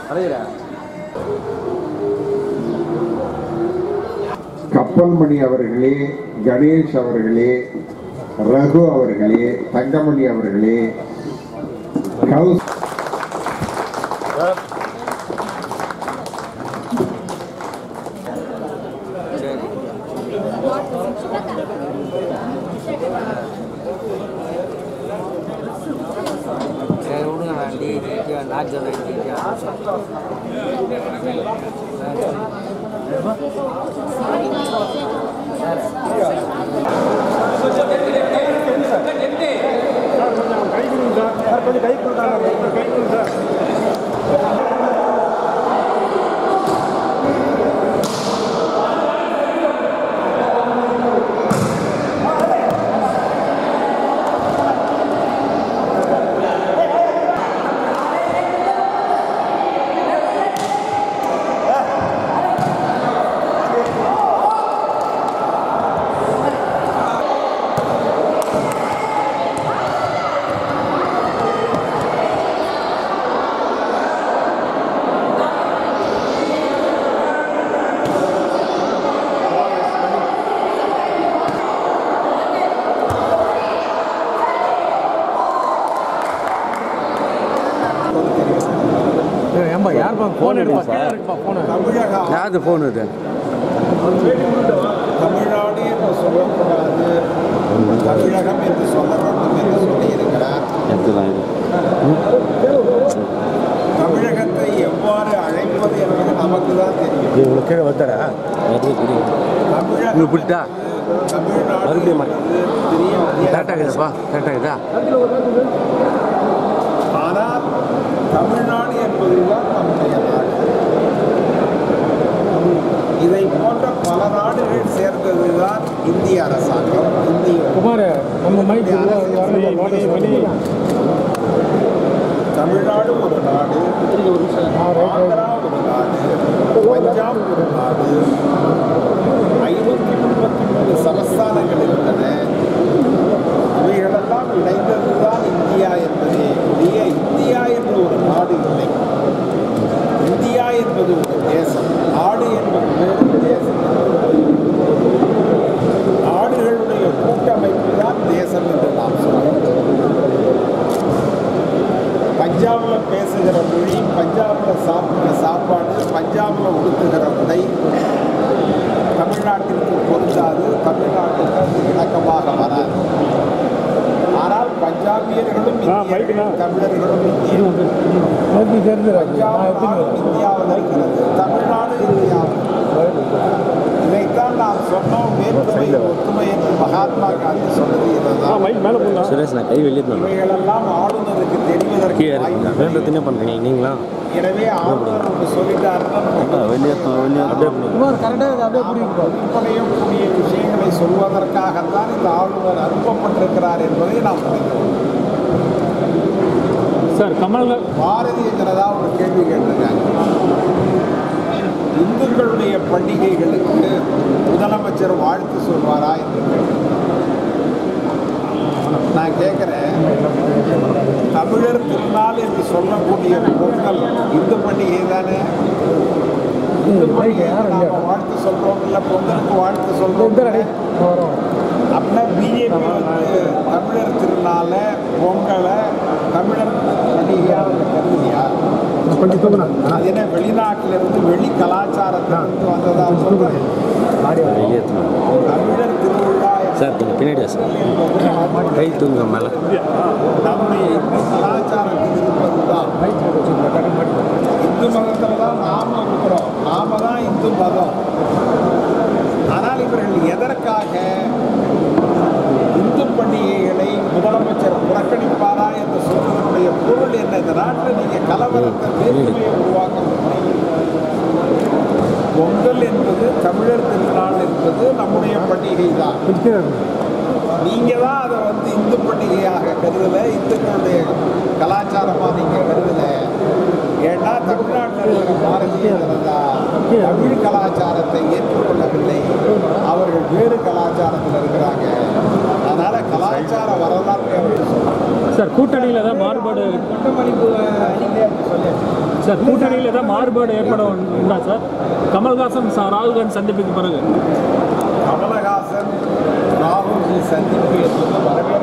கப்பல்மணி அவர்களே கணேஷ் அவர்களே ரகு அவர்களே தங்கமணி அவர்களே கௌஸ் சரி விடுங்க நான் டி டி நான் சொன்னேன் டி ஏன்பா யாருப்பா ஃபோன் எடுப்பா இருக்குப்பா ஃபோனு தமிழகம் யாரு ஃபோன் இது தமிழ்நாடு என்று சொல்லக்கூடாது தமிழகம் என்று சொல்ல வேண்டும் என்று சொல்லியிருக்கிறார் தமிழகத்தை எவ்வாறு அழைப்பது என்பது நமக்கு தான் தெரியும் இவ்வளோ கீழே வந்தாரா தமிழகம் இங்க புட்டா தமிழ்நாடு மறுபடியும் என்பது பெரிய கரெக்டாக இருக்குதாப்பா கரெக்டாக இருக்குதா ஆனால் தமிழ்நாடு என்பதுதான் நம்முடைய நாடு இதை போன்ற பல நாடுகள் சேர்ந்ததுதான் இந்திய அரசாங்கம் இந்திய குமார் நம்ம மைக் தமிழ்நாடு ஒரு நாடு ஆந்திரா ஒரு நாடு பஞ்சாப் ஒரு நாடு ஐநூற்றி முப்பத்தி மூணு சமஸ்தானங்கள் இருந்தன இவைகளெல்லாம் இணைந்ததுதான் இந்தியா என்பதே ஒழிய இந்தியா என்ற ஒரு நாடு இல்லை இந்தியா என்பது ஒரு தேசம் நாடு என்பது வேறு தேசம் என்பது வேறு. நாடுகளுடைய கூட்டமைப்பு தான் தேசம் என்று நாம் சொல்கிறோம் பஞ்சாபில் பேசுகிற மொழி பஞ்சாபில் சாப்பிட்ற சாப்பாடு பஞ்சாபில் உடுத்துகிற உடை தமிழ்நாட்டிற்கு பொருந்தாது தமிழ்நாட்டுக்கு அது இணக்கமாக வராது ஆனால் பஞ்சாபியர்களும் இந்தியர்கள், தமிழர்களும் இந்தியர்கள் பஞ்சாப் இந்தியாவில் இருக்கிறது தமிழ்நாடு இந்தியாவில் இதைத்தான் நாம் சொன்னோம் வேற்றுமை ஒற்றுமை என்று மகாத்மா காந்தி சொன்னது இதுதான் சுரேஷ் நான் கை வெளியே தான் இவைகளெல்லாம் ஆளுநருக்கு தெரிவதற்கு கீழே வாய்ப்பு இருக்குங்க வேண்டது என்ன பண்ணுறீங்க நீங்களா எனவே ஆளுநர் ஒன்று சொல்லிட்டாருன்னா வெளியே வெளியே அப்படியே பொதுப்படையும் கூடிய விஷயங்களை சொல்வதற்காகத்தான் இந்த ஆளுநர் அனுப்பப்பட்டிருக்கிறார் என்பதை நாம் புரிகிறோம் சார் கமல் பாரதிய ஜனதா ஒரு கேள்வி கேட்டிருக்காங்க இந்துக்களுடைய பண்டிகைகளுக்கு முதலமைச்சர் வாழ்த்து சொல்வாரா என்று கேட்டார். நான் கேட்குறேன் தமிழர் திருநாள் என்று சொல்லக்கூடிய பொங்கல் இந்து பண்டிகை தானே இந்து பண்டிகை நாம வாழ்த்து சொல்றோம் இல்ல பொங்கலுக்கு வாழ்த்து சொல்றோம் அப்படின்னா பிஜேபி வந்து தமிழர் திருநாள பொங்கலை தமிழர் பண்டிகையாக கருதுலையா அது என்ன வெளிநாட்டில இருந்து வெளி கலாச்சாரத்துல இருந்து வந்ததா சொல்றேன் வெளியே தமிழர் திருவிழா சார் கொஞ்சம் பின்னாடியா சார் என்பது கை தூங்க மேலே நம்முடைய இந்து கலாச்சாரத்தில் இருப்பதுதான் இந்து மதத்தில் தான் நாம இருக்கிறோம் நாம தான் இந்து மதம் ஆனால் இவர்கள் எதற்காக இந்து பண்டிகைகளை முதலமைச்சர் புறக்கணிப்பாரா என்று சொல்வதனுடைய பொருள் என்ன இந்த நாட்டில் நீங்க கலவரத்தை வேற்றுமையை உருவாக்க முடியும் பொங்கல் என்பது தமிழர் திருநாள் என்பது நம்முடைய பண்டிகை தான் நீங்க தான் அதை வந்து இந்து பண்டிகையாக கருதல இந்துக்களுடைய கலாச்சாரமா நீங்க கருதல ஏன்னா தமிழ்நாட்டில் இருக்கிற பாரதிய ஜனதா தமிழ் கலாச்சாரத்தை ஏற்றுக்கொள்ளவில்லை அவர்கள் வேறு கலாச்சாரத்தில் இருக்கிறாங்க அதனால கலாச்சார வரலாற்றை அப்படி சொல்றாங்க. சார் கூட்டணியில் ஏதாவது மாறுபாடு குற்றமளிப்பு அறிக்கை அப்படி சொல்லியாச்சு சார் கூட்டணியில் ஏதாவது மாறுபாடு ஏற்பட உண்டா சார் கமல்ஹாசன் ச- ராகுல் காந்தி சந்திப்புக்கு பிறகு கமலஹாசன் ராகுல்ஜி சந்திப்பு என்பது வரவே